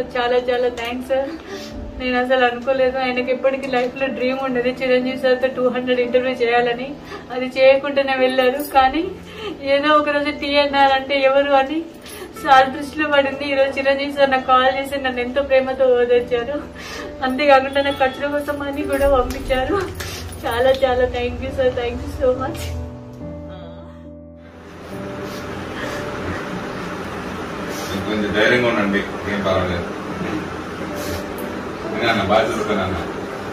చాలా చాలా thanks sir నేను అసలు అనుకోలేదు ఆయనకి ఎప్పటికీ లైఫ్ లో డ్రీమ్ ఉండేది చిరంజీవి సార్తో టూ హండ్రెడ్ ఇంటర్వ్యూ చేయాలని అది చేయకుండానే వెళ్ళారు కానీ ఏదో ఒక రోజు టీ అన్నారంటే ఎవరు అని సార్ దృష్టిలో పడింది ఈరోజు చిరంజీవి సార్ నాకు కాల్ చేసి నన్ను ఎంతో ప్రేమతో ఓదార్చారు అంతేకాకుండా నాకు ఖర్చుల కోసం అని కూడా పంపించారు చాలా చాలా thank you sir thank you so much మీకు కొంచెం ధైర్యంగా ఉండండి ఏం పర్వాలేదు అన్న బాగా చదువుతానన్న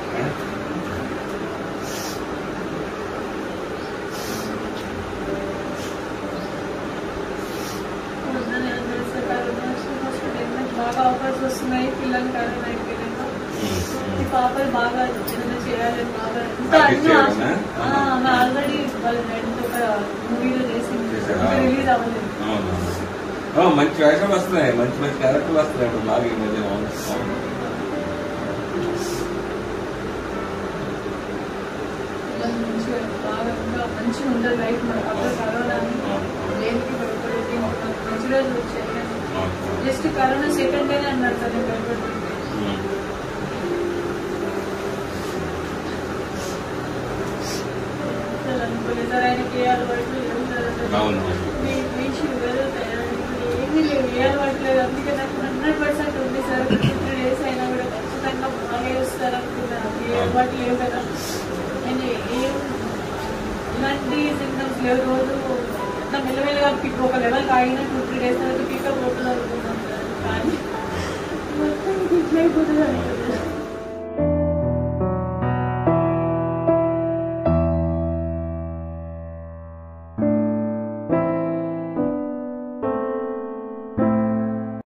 మొన్ననే అన్నారు సార్ కరోనా వచ్చిన హాస్పిటల్ ఎంత బాగా ఆఫర్స్ వస్తున్నాయి పిల్లలు కరోనా అయిపోయినాక ఈ పాపలు బాగా ఏదైనా చేయాలని బాగా ఇంకా అన్ని ఆశ- ఆ, ఆమె ఆల్రెడీ వాళ్ళ ఫ్రెండ్ ఒక మూవీలో చేసింది చేశారా? రిలీజ్ అవ్వలేదు మంచి వేషం వస్తున్నాయి మంచి మంచి క్యారెక్టర్లు వస్తున్నాయి ఇప్పుడు బాగా ఈ మధ్య అవును. అవును. పిల్లలు మంచిగా బాగా ఇంకా మంచిగా ఉండదు లైఫ్ మనకు అప్పుడు కరోనా అని దేనికి భయపడేది మంచి రోజులు వచ్చాయి కానీ అవును. జస్ట్ కరోనా సెకండ్ డేనే అన్నారు సార్ నేను భయపడుతుంది ఉమ్. అసలు అనుకోలేదు సార్ ఆయనకి ఏ అలవాట్లు లేవు సార్ అసలు. అవును మీ మీ షుగర్ ఏమీ లేవు ఏ అలవాటు లేదు అందుకే నాకు హండ్రెడ్ పర్సెంట్ ఉంది సార్ ఫిఫ్టీ డేస్ అయినా కూడా ఖచ్చితంగా బాగా వస్తారు అనుకున్నాను ఏ అలవాటు లేవు కదా నేను ఏం ఇలాంటి సిమ్టమ్స్ లేవు రోజు అంత మెల్లమెల్లగా పిక్ ఒక లెవెల్ ఆగిన టూ త్రీ డేస్ తర్వాత పికప్ అవుతుంది అనుకున్నాను సార్ కానీ మొత్తం ఇట్లా అయిపోతుంది అనుకున్నాను